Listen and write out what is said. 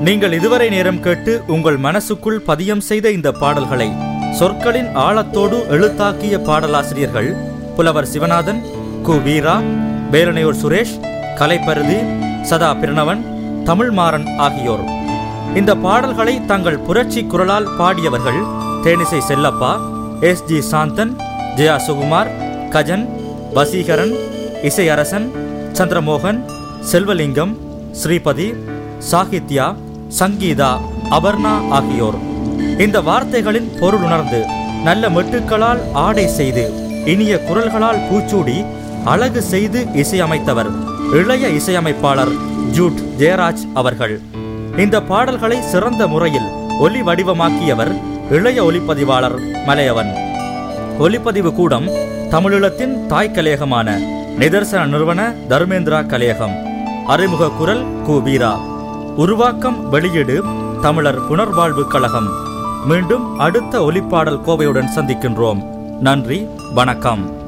நீங்கள் இதுவரை நேரம் கேட்டு உங்கள் மனசுக்குள் பதியம் செய்த இந்த பாடல்களை சொற்களின் ஆழத்தோடு எழுத்தாக்கிய பாடலாசிரியர்கள் புலவர் சிவநாதன் கு வீரா வேலனையூர் சுரேஷ் கலைப்பருதி சதா பிரணவன் தமிழ்மாறன் ஆகியோர் இந்த பாடல்களை தங்கள் புரட்சி குரலால் பாடியவர்கள் தேனிசை செல்லப்பா எஸ் ஜி சாந்தன் ஜெயா சுகுமார் கஜன் வசீகரன் இசையரசன் சந்திரமோகன் செல்வலிங்கம் ஸ்ரீபதி சாகித்யா சங்கீதா அபர்ணா ஆகியோர் இந்த வார்த்தைகளின் பொருள் உணர்ந்து நல்ல மெட்டுக்களால் ஆடை செய்து இனிய குரல்களால் பூச்சூடி அழகு செய்து இசையமைத்தவர் இளைய இசையமைப்பாளர் ஜூட் ஜெயராஜ் அவர்கள் இந்த பாடல்களை சிறந்த முறையில் ஒலி வடிவமாக்கியவர் இளைய ஒலிப்பதிவாளர் மலையவன் ஒலிப்பதிவு கூடம் தமிழீழத்தின் தாய் கலையகமான நிதர்சன நிறுவன தர்மேந்திரா கலையகம் அறிமுக குரல் கு வீரா உருவாக்கம் வெளியீடு தமிழர் புனர்வாழ்வு கழகம் மீண்டும் அடுத்த ஒலிப்பாடல் கோவையுடன் சந்திக்கின்றோம் நன்றி வணக்கம்